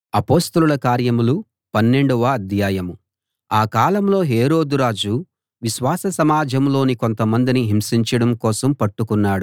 అపొస్తలుల కార్యములు పన్నెండవ అధ్యాయం ఆ కాలంలో హేరోదు రాజు విశ్వాస సమాజంలోని కొంతమందిని హింసించడం కోసం పట్టుకున్నాడు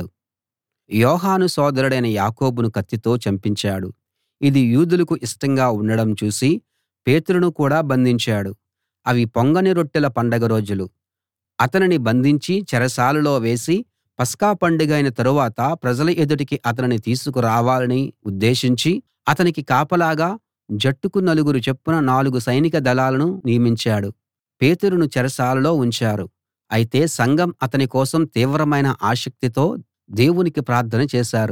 యోహాను సోదరుడైన యాకోబును కత్తితో చంపించాడు ఇది యూదులకు ఇష్టంగా ఉండడం చూసి పేతురును కూడా బంధించాడు అవి పొంగని రొట్టెల పండగ రోజులు అతనిని బంధించి చెరసాలలో వేసి పస్కా పండగైన తరువాత ప్రజల ఎదుటికి అతనిని తీసుకు రావాలని ఉద్దేశించి అతనికి కాపలాగా జట్టుకు నలుగురు చొప్పున నాలుగు సైనిక దళాలను నియమించాడు పేతురును చెరసాలలో ఉంచారు అయితే సంఘం అతని కోసం తీవ్రమైన ఆసక్తితో దేవునికి ప్రార్థన చేశారు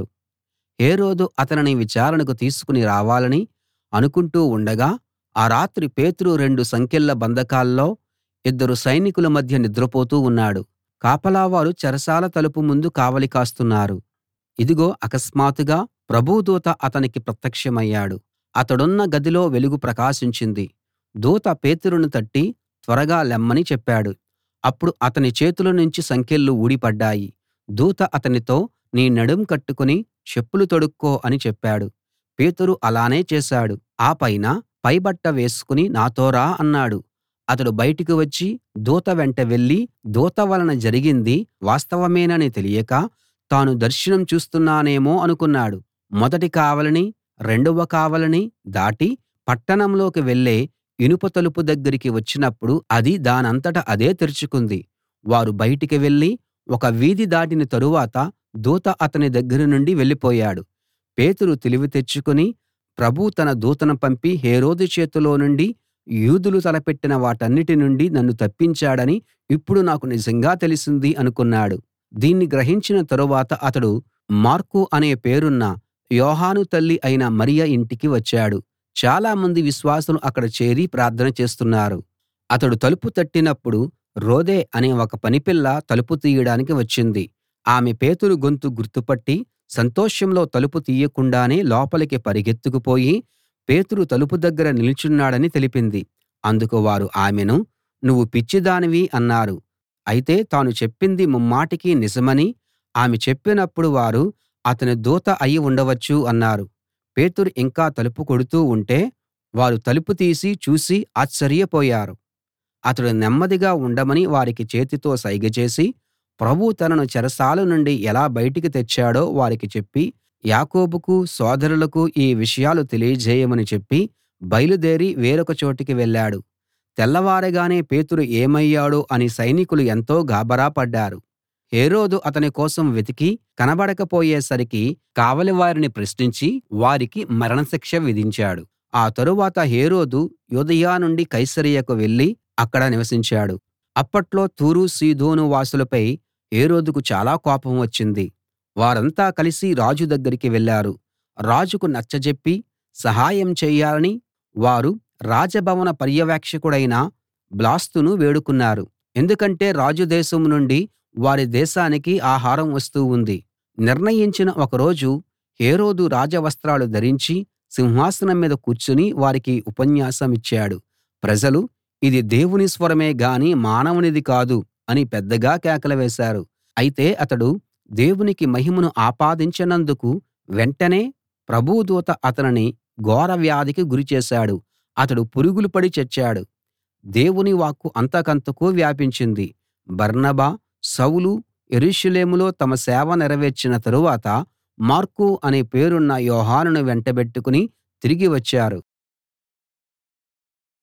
హేరోదు అతనిని విచారణకు తీసుకుని రావాలని అనుకుంటూ ఉండగా ఆ రాత్రి పేతురు రెండు సంకెళ్ళ బంధకాల్లో ఇద్దరు సైనికుల మధ్య నిద్రపోతూ ఉన్నాడు కాపలావారు చెరసాల తలుపు ముందు కావలి కాస్తున్నారు ఇదిగో అకస్మాత్తుగా ప్రభువు దూత అతనికి ప్రత్యక్షమయ్యాడు అతడున్న గదిలో వెలుగు ప్రకాశించింది దూత పేతురును తట్టి త్వరగా లెమ్మని చెప్పాడు అప్పుడు అతని చేతుల నుంచి సంకెళ్ళు ఊడిపడ్డాయి దూత అతనితో నీ నడుం కట్టుకుని చెప్పులు తొడుక్కో అని చెప్పాడు పేతురు అలానే చేశాడు ఆ పైన పైబట్ట వేసుకుని నాతో రా అన్నాడు అతడు బయటికి వచ్చి దూత వెంట వెళ్ళి దూత వలన జరిగింది వాస్తవమేనని తెలియక తాను దర్శనం చూస్తున్నానేమో అనుకున్నాడు మొదటి కావలిని రెండవ కావలిని దాటి పట్టణంలోకి వెళ్ళే ఇనుప తలుపు దగ్గరికి వచ్చినప్పుడు అది దానంతట అదే తెరుచుకుంది వారు బయటికి వెళ్ళి ఒక వీధి దాటిన తరువాత దూత అతని దగ్గర నుండి వెళ్ళిపోయాడు పేతురు తెలివి తెచ్చుకుని ప్రభువు తన దూతను పంపి హేరోదు చేతిలో నుండి యూదులు తలపెట్టిన వాటన్నిటి నుండి నన్ను తప్పించాడని ఇప్పుడు నాకు నిజంగా తెలిసింది అనుకున్నాడు దీన్ని గ్రహించిన తరువాత అతడు మార్కు అనే పేరున్న యోహాను తల్లి అయిన మరియ ఇంటికి వచ్చాడు చాలామంది విశ్వాసులు అక్కడ చేరి ప్రార్థన చేస్తున్నారు అతడు తలుపు తట్టినప్పుడు రోదే అనే ఒక పనిపిల్ల తలుపు తీయడానికి వచ్చింది ఆమె పేతురు గొంతు గుర్తుపట్టి సంతోషంలో తలుపు తీయకుండానే లోపలికి పరిగెత్తుకు పోయి పేతురు తలుపు దగ్గర నిల్చున్నాడని తెలిపింది అందుకు వారు ఆమెను నువ్వు పిచ్చిదానివి అన్నారు అయితే తాను చెప్పింది ముమ్మాటికి నిజమని ఆమె చెప్పినప్పుడు వారు అతని దూత అయి ఉండవచ్చు అన్నారు పేతురు ఇంకా తలుపు కొడుతూ ఉంటే వారు తలుపు తీసి చూసి ఆశ్చర్యపోయారు అతడు నెమ్మదిగా ఉండమని వారికి చేతితో సైగ చేసి ప్రభువు తనను చెరసాల నుండి ఎలా బయటికి తెచ్చాడో వారికి చెప్పి యాకోబుకు సోదరులకు ఈ విషయాలు తెలియజేయమని చెప్పి బయలుదేరి వేరొక చోటికి వెళ్ళాడు తెల్లవారగానే పేతురు ఏమయ్యాడో అని సైనికులు ఎంతో గాబరా పడ్డారు హేరోదు అతని కోసం వెతికి కనబడకపోయేసరికి కావలి వారిని ప్రశ్నించి వారికి మరణశిక్ష విధించాడు ఆ తరువాత హేరోదు యూదయ నుండి కైసరయకు వెళ్ళి అక్కడ నివసించాడు అప్పట్లో తూరు సీదోను వాసులపై హేరోదుకు చాలా కోపం వచ్చింది వారంతా కలిసి రాజు దగ్గరికి వెళ్ళారు రాజుకు నచ్చజెప్పి సహాయం చెయ్యాలని వారు రాజభవన పర్యవేక్షకుడైన బ్లాస్తును వేడుకున్నారు ఎందుకంటే రాజు దేశం నుండి వారి దేశానికి ఆహారం వస్తూ ఉంది నిర్ణయించిన ఒక రోజు హేరోదు రాజవస్త్రాలు ధరించి సింహాసనం మీద కూర్చుని వారికి ఉపన్యాసమిచ్చాడు ప్రజలు ఇది దేవుని స్వరమే గాని మానవునిది కాదు అని పెద్దగా కేకలు వేశారు అయితే అతడు దేవునికి మహిమను ఆపాదించనందుకు వెంటనే ప్రభువు దూత అతనిని ఘోర వ్యాధికి గురిచేశాడు అతడు పురుగులు పడి చచ్చాడు దేవుని వాక్కు అంతకంతకూ వ్యాపించింది బర్నబా సౌలు యెరూషలేములో తమ సేవ నెరవేర్చిన తరువాత మార్కు అనే పేరున్న యోహానును వెంటబెట్టుకుని తిరిగి వచ్చారు